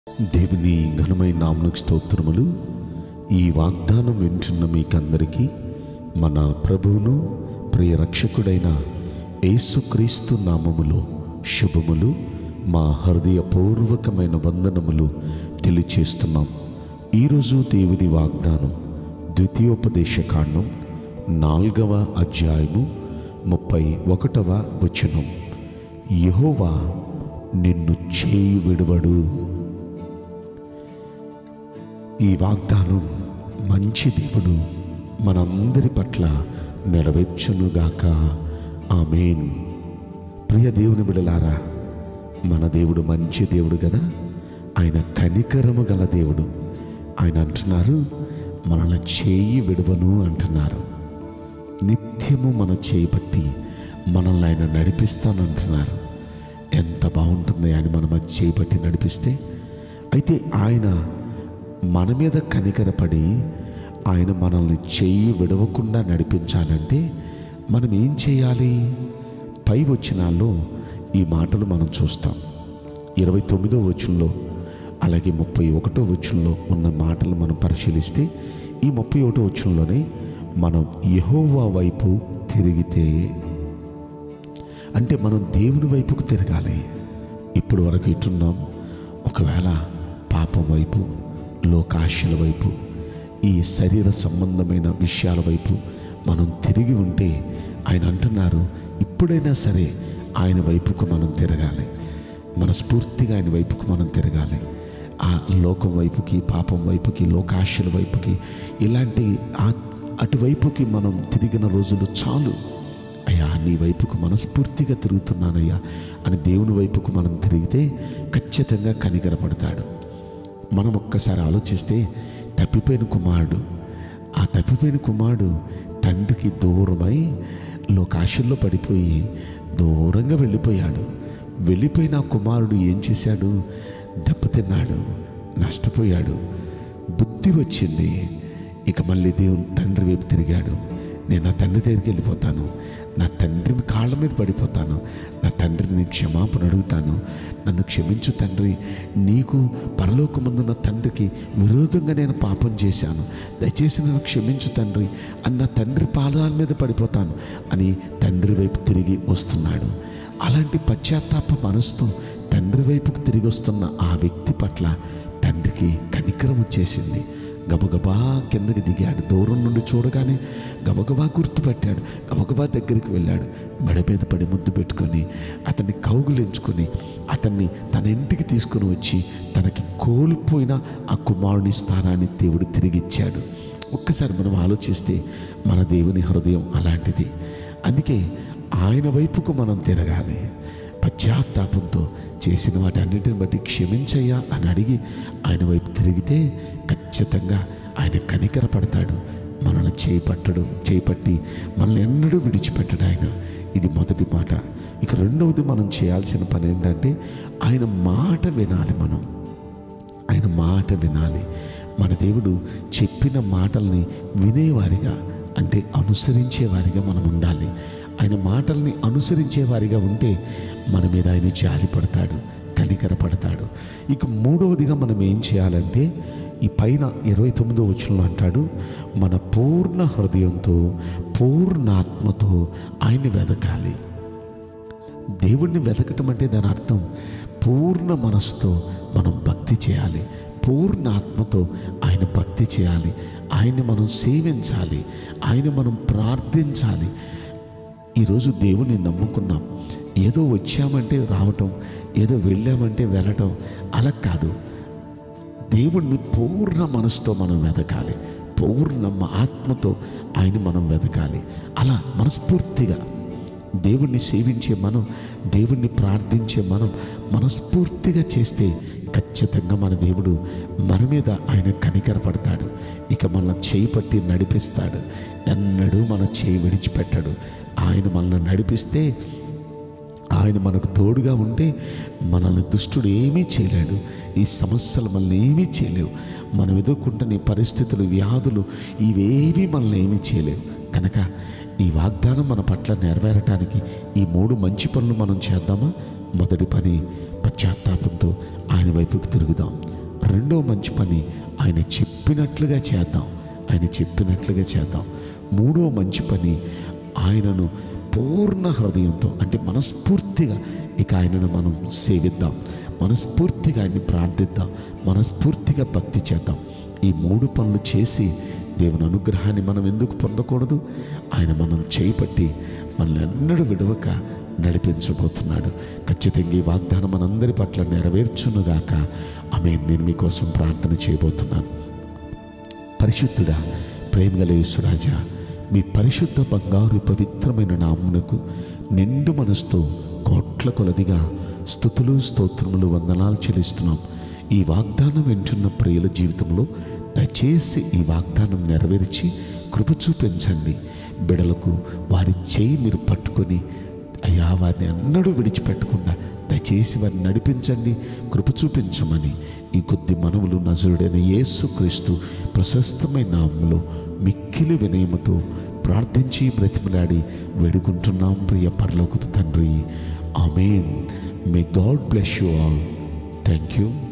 దేవుని ఘనమైన నామకు స్తోత్రములు ఈ వాగ్దానం వింటున్న మీకందరికీ మన ప్రభువును ప్రియ రక్షకుడైన యేసుక్రీస్తు నామములో శుభములు మా హృదయపూర్వకమైన వందనములు తెలియచేస్తున్నాం ఈరోజు దేవుని వాగ్దానం ద్వితీయోపదేశ కాండం నాలుగవ అధ్యాయము ముప్పై ఒకటవ వచనం యెహోవా నిన్ను చేయి విడువడు ఈ వాగ్దానం మంచి దేవుడు మనందరి పట్ల నెరవేర్చునుగాక ఆమెన్ ప్రియ దేవుని బిడలారా మన దేవుడు మంచి దేవుడు కదా ఆయన కనికరము గల దేవుడు ఆయన అంటున్నారు మనల్ని చేయి విడవను అంటున్నారు నిత్యము మన చేయి పట్టి మనల్ని ఆయన నడిపిస్తానంటున్నారు ఎంత బాగుంటుంది ఆయన మన మధ్య చేయి పట్టి నడిపిస్తే అయితే ఆయన మన మీద కనికరపడి ఆయన మనల్ని చెయ్యి విడవకుండా నడిపించాలంటే మనం ఏం చేయాలి పై వచనాల్లో ఈ మాటలు మనం చూస్తాం ఇరవై తొమ్మిదో వచనంలో అలాగే ముప్పై ఒకటో వచనంలో ఉన్న మాటలు మనం పరిశీలిస్తే ఈ ముప్పై ఒకటో వచనంలోనే మనం యహోవా వైపు తిరిగితే అంటే మనం దేవుని వైపుకు తిరగాలి ఇప్పుడు వరకు ఇటున్నాం ఒకవేళ పాపం వైపు లోకాశల వైపు ఈ శరీర సంబంధమైన విషయాల వైపు మనం తిరిగి ఉంటే ఆయన అంటున్నారు ఇప్పుడైనా సరే ఆయన వైపుకు మనం తిరగాలి మనస్ఫూర్తిగా ఆయన వైపుకు మనం తిరగాలి ఆ లోకం వైపుకి పాపం వైపుకి లోకాశల వైపుకి ఇలాంటి ఆ- అటువైపుకి మనం తిరిగిన రోజులు చాలు అయ్యా నీ వైపుకు మనస్ఫూర్తిగా తిరుగుతున్నానయ్యా అని దేవుని వైపుకు మనం తిరిగితే ఖచ్చితంగా కనికరపడతాడు మనం ఒక్కసారి ఆలోచిస్తే తప్పిపోయిన కుమారుడు ఆ తప్పిపోయిన కుమారుడు తండ్రికి దూరమై లోకాశల్లో పడిపోయి దూరంగా వెళ్ళిపోయాడు వెళ్ళిపోయిన ఆ కుమారుడు ఏం చేశాడు దెబ్బతిన్నాడు నష్టపోయాడు బుద్ధి వచ్చింది ఇక మళ్ళీ దేవుని తండ్రి వైపు తిరిగాడు నేను నా తండ్రి దగ్గరికి వెళ్ళిపోతాను నా తండ్రి కాళ్ళ మీద పడిపోతాను నా తండ్రిని క్షమాపణ అడుగుతాను నన్ను క్షమించు తండ్రి నీకు పరలోకమందున్న తండ్రికి విరోధంగా నేను పాపం చేశాను దయచేసి నన్ను క్షమించు తండ్రి అన్న తండ్రి పాదాల మీద పడిపోతాను అని తండ్రి వైపు తిరిగి వస్తున్నాడు అలాంటి పశ్చాత్తాప మనసుతో తండ్రి వైపుకు తిరిగి వస్తున్న ఆ వ్యక్తి పట్ల తండ్రికి కనికరం వచ్చేసింది గబగబా కిందకి దిగాడు దూరం నుండి చూడగానే గబగబా గుర్తుపెట్టాడు గబగబా దగ్గరికి వెళ్ళాడు మెడ మీద పడి ముద్దు పెట్టుకొని అతన్ని కౌగులించుకొని అతన్ని తన ఇంటికి తీసుకుని వచ్చి తనకి కోల్పోయిన ఆ కుమారుని స్థానాన్ని దేవుడు తిరిగిచ్చాడు ఒక్కసారి మనం ఆలోచిస్తే మన దేవుని హృదయం అలాంటిది అందుకే ఆయన వైపుకు మనం తిరగాలి పశ్చాత్తాపంతో చేసిన వాటి అన్నిటిని బట్టి క్షమించయ్యా అని అడిగి ఆయన వైపు తిరిగితే ఖచ్చితంగా ఆయన కనికర పడతాడు మనల్ని చేపట్టడు చేపట్టి మనల్ని ఎన్నడూ విడిచిపెట్టడు ఆయన ఇది మొదటి మాట ఇక రెండవది మనం చేయాల్సిన పని ఏంటంటే ఆయన మాట వినాలి మనం ఆయన మాట వినాలి మన దేవుడు చెప్పిన మాటల్ని వినేవారిగా అంటే అనుసరించేవారిగా మనం ఉండాలి ఆయన మాటల్ని అనుసరించేవారిగా ఉంటే మన మీద ఆయన జాలి పడతాడు కనికర పడతాడు ఇక మూడవదిగా మనం ఏం చేయాలంటే ఈ పైన ఇరవై తొమ్మిదో వచనంలో అంటాడు మన పూర్ణ హృదయంతో పూర్ణాత్మతో ఆయన్ని వెదకాలి దేవుణ్ణి వెతకటం అంటే దాని అర్థం పూర్ణ మనసుతో మనం భక్తి చేయాలి పూర్ణ ఆత్మతో ఆయన భక్తి చేయాలి ఆయన్ని మనం సేవించాలి ఆయన మనం ప్రార్థించాలి ఈరోజు దేవుని నమ్ముకున్నాం ఏదో వచ్చామంటే రావటం ఏదో వెళ్ళామంటే వెళ్ళటం అలా కాదు దేవుణ్ణి పూర్ణ మనసుతో మనం వెతకాలి పూర్ణ ఆత్మతో ఆయన మనం వెతకాలి అలా మనస్ఫూర్తిగా దేవుణ్ణి సేవించే మనం దేవుణ్ణి ప్రార్థించే మనం మనస్ఫూర్తిగా చేస్తే ఖచ్చితంగా మన దేవుడు మన మీద ఆయన కనికరపడతాడు ఇక మన చేయి పట్టి నడిపిస్తాడు ఎన్నడూ మన చేయి విడిచిపెట్టాడు ఆయన మనల్ని నడిపిస్తే ఆయన మనకు తోడుగా ఉంటే మనల్ని దుష్టుడు ఏమీ చేయలేడు ఈ సమస్యలు మనల్ని ఏమీ చేయలేవు మనం ఎదుర్కొంటున్న ఈ పరిస్థితులు వ్యాధులు ఇవేవి మనల్ని ఏమీ చేయలేవు కనుక ఈ వాగ్దానం మన పట్ల నెరవేరటానికి ఈ మూడు మంచి పనులు మనం చేద్దామా మొదటి పని పశ్చాత్తాపంతో ఆయన వైపుకు తిరుగుదాం రెండో మంచి పని ఆయన చెప్పినట్లుగా చేద్దాం ఆయన చెప్పినట్లుగా చేద్దాం మూడో మంచి పని ఆయనను పూర్ణ హృదయంతో అంటే మనస్ఫూర్తిగా ఇక ఆయనను మనం సేవిద్దాం మనస్ఫూర్తిగా ఆయన్ని ప్రార్థిద్దాం మనస్ఫూర్తిగా భక్తి చేద్దాం ఈ మూడు పనులు చేసి దేవుని అనుగ్రహాన్ని మనం ఎందుకు పొందకూడదు ఆయన మనం చేపట్టి మనల్ని ఎన్నడూ విడవక నడిపించబోతున్నాడు ఖచ్చితంగా ఈ వాగ్దానం మనందరి పట్ల నెరవేర్చునుగాక ఆమె నేను మీకోసం ప్రార్థన చేయబోతున్నాను పరిశుద్ధుడా ప్రేమగల యేసురాజా మీ పరిశుద్ధ బంగారు పవిత్రమైన నామునకు నిండు మనసుతో కోట్ల కొలదిగా స్థుతులు స్తోత్రములు వందనాలు చెల్లిస్తున్నాం ఈ వాగ్దానం వింటున్న ప్రియుల జీవితంలో దయచేసి ఈ వాగ్దానం నెరవేర్చి కృప చూపించండి బిడలకు వారి చేయి మీరు పట్టుకొని అయ్యా వారిని ఎన్నడూ విడిచిపెట్టకుండా దయచేసి వారిని నడిపించండి కృప చూపించమని ఈ కొద్ది మనవులు నజరుడైన యేసుక్రీస్తు ప్రశస్తమైన నామంలో మిక్కిలి వినయముతో ప్రార్థించి బ్రతిమలాడి వేడుకుంటున్నాం ప్రియ పరలోకపు తండ్రి amen may God bless you all thank you